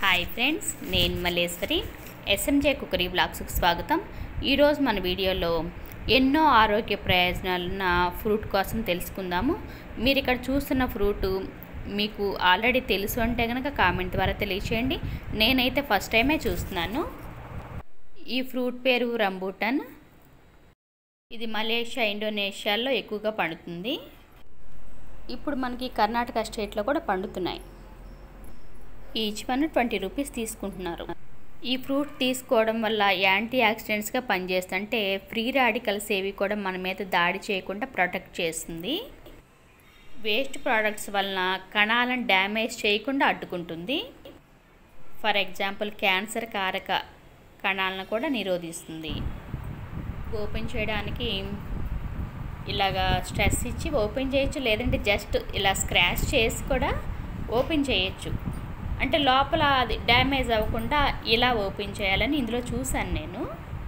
hi friends నేను Malleswari SMJ cookery బ్లాగ్స్కి స్వాగతం ఈరోజు మన వీడియోలో ఎన్నో ఆరోగ్య ప్రయోజనాలున్న ఫ్రూట్ కోసం తెలుసుకుందాము మీరు ఇక్కడ చూస్తున్న ఫ్రూట్ మీకు ఆల్రెడీ తెలుసు అంటే కనుక కామెంట్ ద్వారా తెలియచేయండి నేనైతే ఫస్ట్ టైమే చూస్తున్నాను ఈ ఫ్రూట్ పేరు రంబూటన్ ఇది మలేషియా ఇండోనేషియాలో ఎక్కువగా పండుతుంది ఇప్పుడు మనకి కర్ణాటక స్టేట్లో కూడా పండుతున్నాయి ఈచ్ వన్ ట్వంటీ రూపీస్ తీసుకుంటున్నారు ఈ ఫ్రూట్ తీసుకోవడం వల్ల యాంటీ ఆక్సిడెంట్స్గా పనిచేస్తుంటే ఫ్రీ రాడికల్స్ ఏవి కూడా మన మీద దాడి చేయకుండా ప్రొటెక్ట్ చేస్తుంది వేస్ట్ ప్రోడక్ట్స్ వలన కణాలను డ్యామేజ్ చేయకుండా అడ్డుకుంటుంది ఫర్ ఎగ్జాంపుల్ క్యాన్సర్ కారక కణాలను కూడా నిరోధిస్తుంది ఓపెన్ చేయడానికి ఇలాగా స్ట్రెస్ ఇచ్చి ఓపెన్ చేయొచ్చు లేదంటే జస్ట్ ఇలా స్క్రాచ్ చేసి కూడా ఓపెన్ చేయొచ్చు అంటే లోపల అది డ్యామేజ్ అవ్వకుండా ఇలా ఓపెన్ చేయాలని ఇందులో చూశాను నేను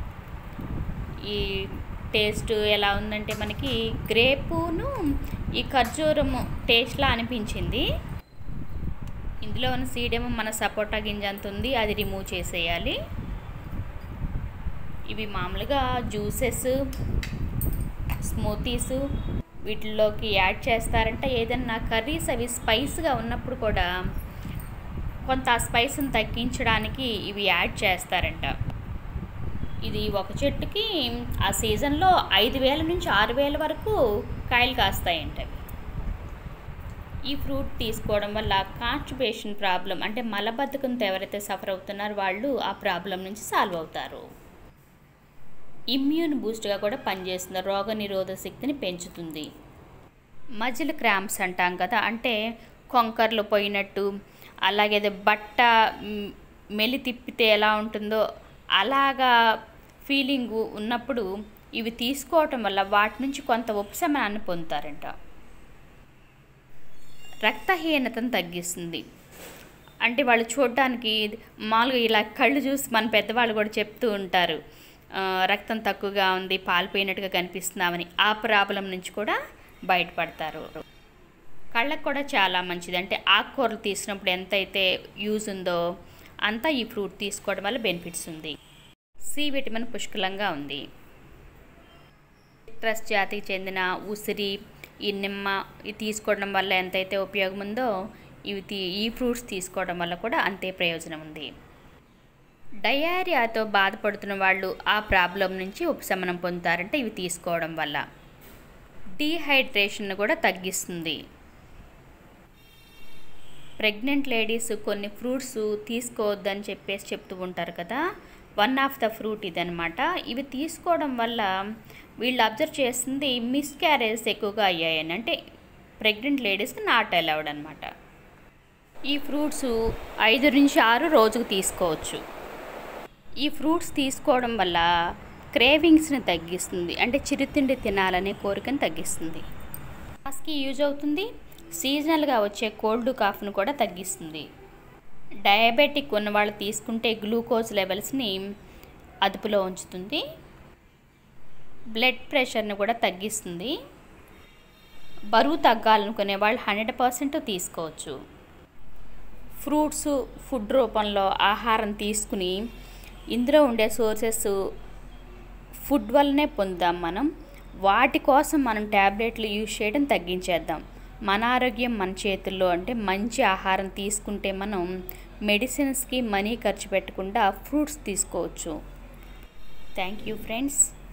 ఈ టేస్ట్ ఎలా ఉందంటే మనకి గ్రేపును ఈ ఖర్జూరము టేస్ట్లా అనిపించింది ఇందులో ఉన్న సీడేమో మన సపోటా గింజ అంత ఉంది అది రిమూవ్ చేసేయాలి ఇవి మామూలుగా జ్యూసెస్ స్మూతీస్ వీటిల్లోకి యాడ్ చేస్తారంటే ఏదన్నా కర్రీస్ అవి స్పైస్గా ఉన్నప్పుడు కూడా కొంత ఆ స్పైస్ని తగ్గించడానికి ఇవి యాడ్ చేస్తారంట ఇది ఒక చెట్టుకి ఆ సీజన్లో ఐదు వేల నుంచి ఆరు వేల వరకు కాయలు కాస్తాయంట ఈ ఫ్రూట్ తీసుకోవడం వల్ల కాన్స్టిపేషన్ ప్రాబ్లం అంటే మలబద్ధకంతో ఎవరైతే సఫర్ అవుతున్నారో వాళ్ళు ఆ ప్రాబ్లం నుంచి సాల్వ్ అవుతారు ఇమ్యూన్ బూస్ట్గా కూడా పనిచేస్తుంది రోగ నిరోధక శక్తిని పెంచుతుంది మజిల్ క్రాంప్స్ అంటాం కదా అంటే కొంకర్లు పోయినట్టు అలాగే బట్ట మెలి తిప్పితే ఎలా ఉంటుందో అలాగా ఫీలింగ్ ఉన్నప్పుడు ఇవి తీసుకోవటం వల్ల వాటి నుంచి కొంత ఉపశమనాన్ని పొందుతారంట రక్తహీనతను తగ్గిస్తుంది అంటే వాళ్ళు చూడడానికి మామూలుగా ఇలా కళ్ళు చూసి మన పెద్దవాళ్ళు కూడా చెప్తూ ఉంటారు రక్తం తక్కువగా ఉంది పాలిపోయినట్టుగా కనిపిస్తున్నామని ఆ ప్రాబ్లం నుంచి కూడా బయటపడతారు కళ్ళకు కూడా చాలా మంచిది అంటే ఆకుకూరలు తీసినప్పుడు ఎంతైతే యూజ్ ఉందో అంతా ఈ ఫ్రూట్ తీసుకోవడం వల్ల బెనిఫిట్స్ ఉంది సి విటమిన్ పుష్కలంగా ఉంది సిట్రస్ జాతికి చెందిన ఉసిరి ఈ నిమ్మ ఇది తీసుకోవడం వల్ల ఎంతైతే ఉపయోగం ఉందో ఇవి తీ ఈ ఫ్రూట్స్ తీసుకోవడం వల్ల కూడా అంతే ప్రయోజనం ఉంది డయారియాతో బాధపడుతున్న వాళ్ళు ఆ ప్రాబ్లం నుంచి ఉపశమనం పొందుతారంటే ఇవి తీసుకోవడం వల్ల డీహైడ్రేషన్ కూడా తగ్గిస్తుంది ప్రెగ్నెంట్ లేడీస్ కొన్ని ఫ్రూట్స్ తీసుకోవద్దని చెప్పేసి చెప్తూ ఉంటారు కదా వన్ ఆఫ్ ద ఫ్రూట్ ఇదనమాట ఇవి తీసుకోవడం వల్ల వీళ్ళు అబ్జర్వ్ చేస్తుంది మిస్క్యారేజ్ ఎక్కువగా అయ్యాయని అంటే ప్రెగ్నెంట్ లేడీస్కి నాట్ అలౌడ్ అనమాట ఈ ఫ్రూట్స్ ఐదు నుంచి ఆరు రోజుకు తీసుకోవచ్చు ఈ ఫ్రూట్స్ తీసుకోవడం వల్ల క్రేవింగ్స్ని తగ్గిస్తుంది అంటే చిరుతిండి తినాలనే కోరికను తగ్గిస్తుంది గ్యాస్కి యూజ్ అవుతుంది సీజనల్గా వచ్చే కోల్డ్ కాఫ్ను కూడా తగ్గిస్తుంది డయాబెటిక్ ఉన్నవాళ్ళు తీసుకుంటే గ్లూకోజ్ లెవెల్స్ని అదుపులో ఉంచుతుంది బ్లడ్ ప్రెషర్ని కూడా తగ్గిస్తుంది బరువు తగ్గాలనుకునే వాళ్ళు హండ్రెడ్ పర్సెంట్ తీసుకోవచ్చు ఫ్రూట్స్ ఫుడ్ రూపంలో ఆహారం తీసుకుని ఇందులో ఉండే సోర్సెస్ ఫుడ్ వల్లనే పొందాం మనం వాటి కోసం మనం ట్యాబ్లెట్లు యూజ్ చేయడం తగ్గించేద్దాం మన ఆరోగ్యం మన చేతుల్లో అంటే మంచి ఆహారం తీసుకుంటే మనం మెడిసిన్స్కి మనీ ఖర్చు పెట్టకుండా ఫ్రూట్స్ తీసుకోవచ్చు థ్యాంక్ యూ ఫ్రెండ్స్